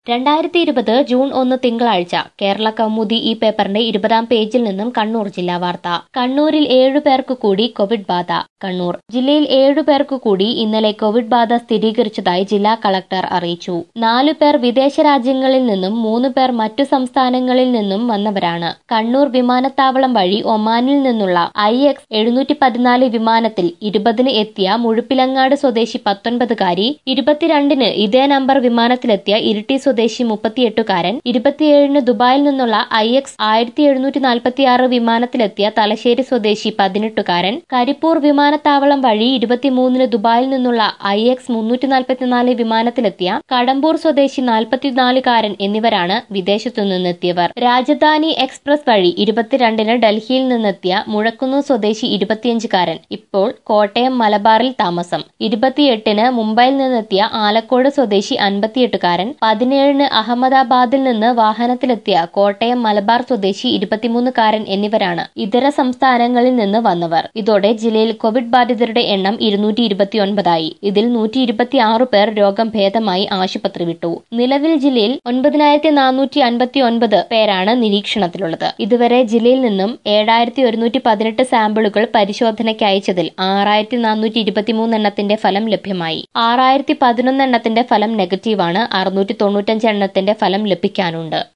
രണ്ടായിരത്തി ഇരുപത് ജൂൺ ഒന്ന് തിങ്കളാഴ്ച കേരള കൗമുദി ഈ പേപ്പറിന്റെ ഇരുപതാം പേജിൽ നിന്നും കണ്ണൂർ ജില്ലാ വാർത്ത കണ്ണൂരിൽ ഏഴു പേർക്ക് കൂടി കോവിഡ് ബാധ കണ്ണൂർ ജില്ലയിൽ ഏഴു പേർക്ക് കൂടി ഇന്നലെ കോവിഡ് ബാധ സ്ഥിരീകരിച്ചതായി ജില്ലാ കളക്ടർ അറിയിച്ചു നാലു പേർ വിദേശ രാജ്യങ്ങളിൽ നിന്നും മൂന്ന് പേർ മറ്റു സംസ്ഥാനങ്ങളിൽ നിന്നും വന്നവരാണ് കണ്ണൂർ വിമാനത്താവളം വഴി ഒമാനിൽ നിന്നുള്ള ഐ എക്സ് എഴുന്നൂറ്റി പതിനാല് വിമാനത്തിൽ ഇരുപതിന് എത്തിയ മുഴുപ്പിലങ്ങാട് സ്വദേശി പത്തൊൻപതുകാരി ഇരുപത്തിരണ്ടിന് ഇതേ നമ്പർ വിമാനത്തിലെത്തിയ ഇരിട്ടി സ്വദേശി മുപ്പത്തിയെട്ടുകാരൻ ഇരുപത്തിയേഴിന് ദുബായിൽ നിന്നുള്ള ഐ എക്സ് ആയിരത്തി എഴുന്നൂറ്റി നാൽപ്പത്തിയാറ് വിമാനത്തിലെത്തിയ തലശ്ശേരി സ്വദേശി പതിനെട്ടുകാരൻ കരിപ്പൂർ വിമാനത്താവളം വഴി ഇരുപത്തിമൂന്നിന് ദുബായിൽ നിന്നുള്ള ഐ എക്സ് മുന്നൂറ്റി നാൽപ്പത്തിനാല് വിമാനത്തിലെത്തിയ കടമ്പൂർ സ്വദേശി നാൽപ്പത്തിനാലുകാരൻ എന്നിവരാണ് വിദേശത്തു നിന്നെത്തിയവർ രാജധാനി എക്സ്പ്രസ് വഴി ഇരുപത്തിരണ്ടിന് ഡൽഹിയിൽ നിന്നെത്തിയ മുഴക്കുന്ന് സ്വദേശി ഇരുപത്തിയഞ്ചുകാരൻ ഇപ്പോൾ കോട്ടയം മലബാറിൽ താമസം ഇരുപത്തിയെട്ടിന് മുംബൈയിൽ നിന്നെത്തിയ ആലക്കോട് സ്വദേശി അൻപത്തിയെട്ടുകാരൻ പതിനേഴിന് അഹമ്മദാബാദിൽ നിന്ന് വാഹനത്തിലെത്തിയ കോട്ടയം മലബാർ സ്വദേശി ഇരുപത്തിമൂന്നുകാരൻ എന്നിവരാണ് ഇതര സംസ്ഥാനങ്ങളിൽ നിന്ന് വന്നവർ ഇതോടെ ജില്ലയിൽ കോവിഡ് ബാധിതരുടെ എണ്ണം ഇരുന്നൂറ്റി ഇരുപത്തിയൊൻപതായി ഇതിൽ നൂറ്റി ഇരുപത്തിയാറ് പേർ രോഗം ഭേദമായി ആശുപത്രി വിട്ടു നിലവിൽ ജില്ലയിൽ ഒൻപതിനായിരത്തി നാനൂറ്റി അൻപത്തി ഒൻപത് പേരാണ് നിരീക്ഷണത്തിലുള്ളത് ഇതുവരെ ജില്ലയിൽ നിന്നും ഏഴായിരത്തി ഒരുന്നൂറ്റി പതിനെട്ട് സാമ്പിളുകൾ പരിശോധനയ്ക്ക് അയച്ചതിൽ ആറായിരത്തി നാനൂറ്റി ഇരുപത്തിമൂന്ന് എണ്ണത്തിന്റെ ഫലം ലഭ്യമായി ആറായിരത്തി പതിനൊന്ന് എണ്ണത്തിന്റെ ഫലം നെഗറ്റീവാണ് അറുന്നൂറ്റി തൊണ്ണൂറ്റഞ്ച് എണ്ണത്തിന്റെ ഫലം ലഭിക്കാനുണ്ട്